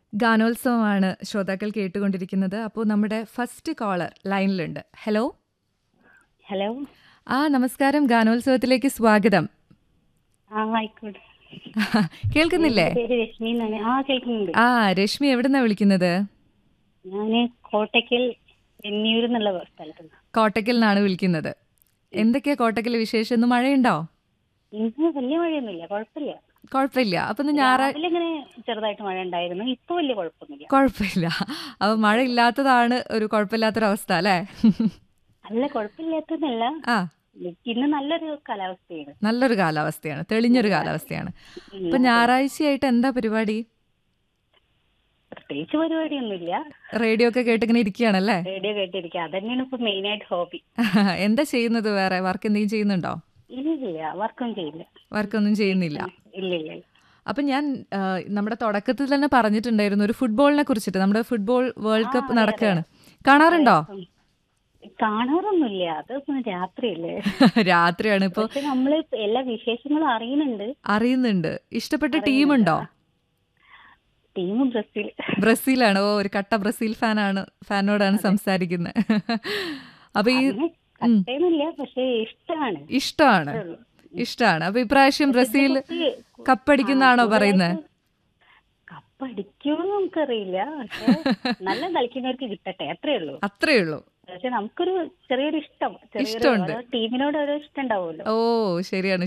ഗാനോത്സവമാണ് ശ്രോതാക്കൾ കേട്ടുകൊണ്ടിരിക്കുന്നത്. അപ്പോൾ നമ്മുടെ ഫസ്റ്റ് കോളർ ലൈനിലുണ്ട്. ഹലോ. ഹലോ. ആ നമസ്കാരം ഗാനോത്സവത്തിലേക്ക് സ്വാഗതം. ആ ആയിക്കോട്ടെ. കേൾക്കുന്നില്ലേ? എന്റെ പേര് രശ്മി എന്നാണ്. ആ കേൾക്കുന്നുണ്ട്. ആ രശ്മി എവിടുന്നാ വിളിക്കുന്നത്? ഞാന് കോട്ടയ്ക്കൽ വെന്നിയൂർ എന്നുള്ള സ്ഥലത്ത് നിന്ന്. കോട്ടക്കൽ നിന്നാണ് വിളിക്കുന്നത്. എന്തൊക്കെയാ കോട്ടക്കൽ വിശേഷം? ഇന്ന് മഴയുണ്ടോ? ഇന്ന് വലിയ മഴയൊന്നുമില്ല കുഴപ്പമില്ല. കുഴപ്പമില്ല. അപ്പൊ ഇന്ന് ഞായറാഴ്ച രാവിലെ ഇങ്ങനെ ചെറുതായിട്ട് മഴ ഉണ്ടായിരുന്നു. ഇപ്പൊ വലിയ കുഴപ്പമൊന്നുമില്ല. കുഴപ്പമില്ല. അപ്പൊ മഴ ഇല്ലാത്തതാണ് ഒരു കുഴപ്പമില്ലാത്തൊരവസ്ഥ അല്ലേ? അല്ല കുഴപ്പമില്ലാത്തതല്ല. ആ ഇന്ന് നല്ലൊരു കാലാവസ്ഥയാണ്. നല്ലൊരു കാലാവസ്ഥയാണ്. തെളിഞ്ഞൊരു കാലാവസ്ഥയാണ്. ഉം, അപ്പൊ അതെ. ഞായറാഴ്ചയായിട്ട് എന്താ പരിപാടി? പ്രത്യേകിച്ച് പരിപാടിയൊന്നുമില്ല. റേഡിയോ ഒക്കെ കേട്ടിങ്ങനെ ഇരിക്കുകയാണല്ലേ? റേഡിയോ കേട്ടിരിക്കുക. അതന്നെയാണ് ഇപ്പൊ മെയിൻ ആയിട്ട് ഹോബി. എന്താ ചെയ്യുന്നത് വേറെ? വർക്ക് എന്തെങ്കിലും ചെയ്യുന്നുണ്ടോ? ഇല്ലില്ല വർക്കൊന്നും ചെയ്യില്ല. വർക്കൊന്നും ചെയ്യുന്നില്ല. ഇല്ല ഇല്ല ഇല്ല. അപ്പം ഞാൻ ആ, നമ്മുടെ തുടക്കത്തിൽ തന്നെ പറഞ്ഞിട്ടുണ്ടായിരുന്നു ഒരു ഫുട്ബോളിനെ കുറിച്ചിട്ട് നമ്മുടെ ഫുട്ബോൾ വേൾഡ് ആ, കപ്പ് അതെ, നടക്കുകയാണ് കാണാറുണ്ടോ ഉം. കാണാറൊന്നുമില്ല. അതൊന്നും രാത്രിയല്ലേ. രാത്രിയാണ് ഇപ്പൊ പക്ഷെ നമ്മള് എല്ലാ വിശേഷങ്ങളും അറിയുന്നുണ്ട്. അറിയുന്നുണ്ട് ഇഷ്ടപ്പെട്ട അറിയുന്നുണ്ട്. ടീമുണ്ടോ ടീം ബ്രസീൽ. ബ്രസീലാണ് ഓ ഒരു കട്ട ബ്രസീൽ ഫാനാണ് ഫാനോടാണ് സംസാരിക്കുന്നത് അപ്പൊ ഈ അങ്ങനെ ഉം, കട്ടയൊന്നുമില്ല പക്ഷെ ഇഷ്ടമാണ്. ഇഷ്ടമാണ് അത്രേ ഉള്ളൂ. ഇഷ്ടമാണ് അപ്പൊ ഇപ്രാവശ്യം ബ്രസീൽ ഇതിനെക്കുറിച്ച് കു- ആ, കപ്പടിക്കുന്നാണോ പറയുന്നത് കൂടുതലായിട്ട് കപ്പടിക്കുമെന്ന് നമുക്കറിയില്ല. പക്ഷെ നല്ല കളിക്കുന്നവർക്ക് കിട്ടട്ടെ അത്രേ ഉള്ളൂ. അത്രേ ഉള്ളൂ പക്ഷെ നമുക്കൊരു ചെറിയൊരു ഇഷ്ടം ചെറിയൊരു ഇഷ്ടമുണ്ട്. ഓരോ ടീമിനോട് ഓരോ ഇഷ്ടം ഉണ്ടാവുമല്ലോ. ഓ ശരിയാണ്